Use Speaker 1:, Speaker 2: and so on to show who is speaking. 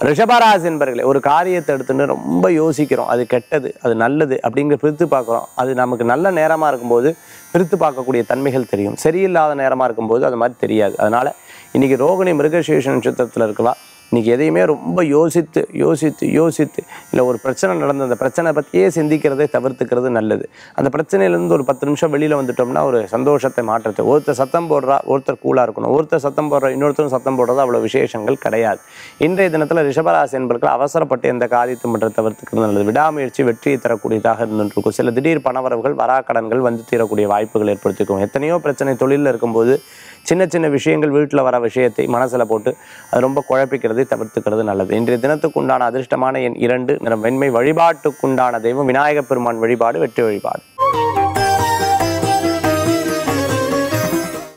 Speaker 1: ரிஷபராசி என்பர்களே ஒரு காரியத்தை எடுத்துட்டு ரொம்ப யோசிக்கிறோம் அது கெட்டது அது நல்லது அப்படிங்கிற பிரித்து பார்க்குறோம் அது நமக்கு நல்ல நேரமாக இருக்கும்போது பிரித்து பார்க்கக்கூடிய தன்மைகள் தெரியும் சரியில்லாத நேரமாக இருக்கும்போது அது மாதிரி தெரியாது அதனால் இன்றைக்கி ரோகிணி மிருகசேஷ நட்சத்திரத்தில் இருக்கலாம் இன்றைக்கி எதையுமே ரொம்ப யோசித்து யோசித்து யோசித்து இல்லை ஒரு பிரச்சனை நடந்த அந்த பிரச்சனை பற்றியே சிந்திக்கிறதை தவிர்த்துக்கிறது நல்லது அந்த பிரச்சனையிலேருந்து ஒரு பத்து நிமிஷம் வெளியில் வந்துட்டோம்னா ஒரு சந்தோஷத்தை மாற்றத்தை ஒருத்தர் சத்தம் போடுறா ஒருத்தர் கூலாக இருக்கணும் ஒருத்தர் சத்தம் போடுற இன்னொருத்தரும் சத்தம் போடுறது அவ்வளோ விசேஷங்கள் கிடையாது இன்றைய தினத்தில் ரிஷபராசி என்பர்கள் அவசரப்பட்டு எந்த காரியத்தை மட்டும் தவிர்த்துக்கிறது நல்லது விடாமுயற்சி வெற்றியை தரக்கூடியதாக இருந்துட்டு இருக்கும் சில திடீர் பணவரவுகள் வராக்கடன்கள் வந்து தீரக்கூடிய வாய்ப்புகள் ஏற்படுத்திக்கும் எத்தனையோ பிரச்சனை தொழிலில் இருக்கும்போது சின்ன சின்ன விஷயங்கள் வீட்டில் வர விஷயத்தை மனசில் போட்டு அது ரொம்ப குழப்பிக்கிறதை தவிர்த்துக்கிறது நல்லது இன்றைய தினத்துக்கு உண்டான அதிர்ஷ்டமான எண் இரண்டு நிறம் வெண்மை வழிபாட்டுக்குண்டான தெய்வம் விநாயகப் பெருமான் வழிபாடு வெற்றி வழிபாடு